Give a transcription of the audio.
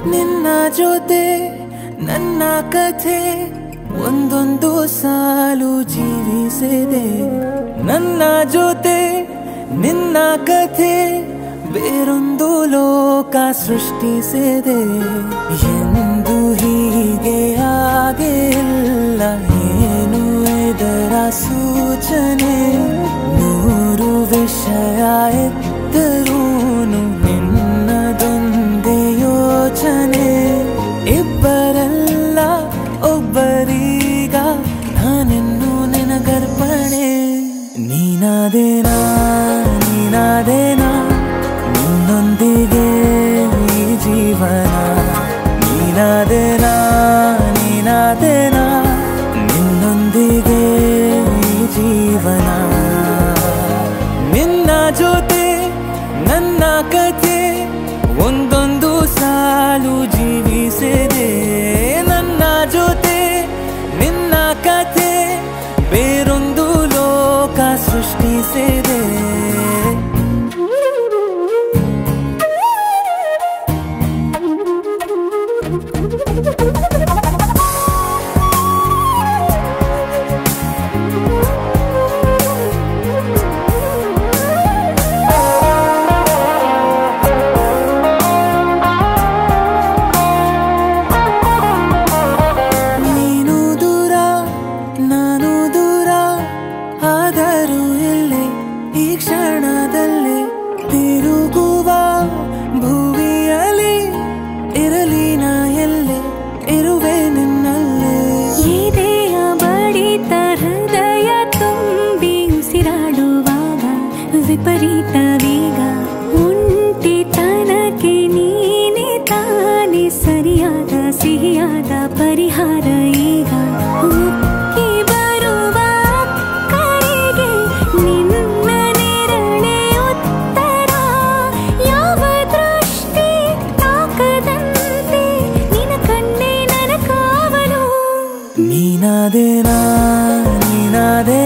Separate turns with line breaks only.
ನಿನ್ನ ಜೊತೆ ನನ್ನ ಕಥೆ ಒಂದೊಂದು ಸಾಲು ಜೀವಿಸಿದೆ ನನ್ನ ಜೊತೆ ನಿನ್ನ ಕಥೆ ಬೇರೊಂದು ಲೋಕ ಸೃಷ್ಟಿಸಿದೆ ಎಂದು ಹೀಗೆ ಆಗಿಲ್ಲ ಏನು ಇದರ ಸೂಚನೆ ನೂರು ವಿಷಯ ಎತ್ತರೂನು ನಿನ್ನದೊಂದೇ ಯೋಚನೆ ಇಬ್ಬರಲ್ಲ ಒಬ್ಬರೀಗ ನಾನಿನ್ನು ನಿನಗರ್ಪಣೆ ನೀನಾದೇನಾ ನೀನಾದೇನಾ ನಿನ್ನೊಂದಿಗೆ ಈ ಜೀವನ ನೀನಾದೇನಾ ನೀನಾದೇನಾ ನಿನ್ನೊಂದಿಗೆ ಈ ಜೀವನ ನಿನ್ನ ಜೊತೆ ನನ್ನ ಕಥೆ ಒಂದೊಂದು ಸಾಲು ಜೀವಿಸಿದೆ ನನ್ನ ಜೊತೆ ನಿನ್ನ ಕಥೆ ಬೇರೊಂದು ಲೋಕ ಸೃಷ್ಟಿಸಿದೆ ನೀನು ದೂರ ನಾನು ದೂರ ಆದರೂ ಇಲ್ಲೇ ಈ ಕ್ಷಣದಲ್ಲಿ ತಿರುಗುವ ಭುವಿಯಲ್ಲಿ ಇರಲಿ ನಾ ಎಲ್ಲೆ ಇರುವೆ ನಿನ್ನಲ್ಲೇ
ಎದೆಯ ಬಡಿತ ಹೃದಯ ತುಂಬಿ ಉಸಿರಾಡುವಾಗ ವಿಪರೀತ ವೇಗ ಒಂಟಿತನಕ್ಕೆ ನೀನೆ ತಾನೆ ಸರಿಯಾದ ಸಿಹಿಯಾದ ಪರಿಹಾರ ಈಗ ಉಕ್ಕಿ ಬರುವ ಕರೆಗೆ ನಿನ್ನ ನೆರಳೆ ಉತ್ತರ ಯಾವ ದೃಷ್ಟಿ ತಾಕದಂತೆ ನಿನ ಕಣ್ಣೆ ನನ್ನ ಕಾವಲು
ನೀನಾದೇನಾ ನೀನಾದೇ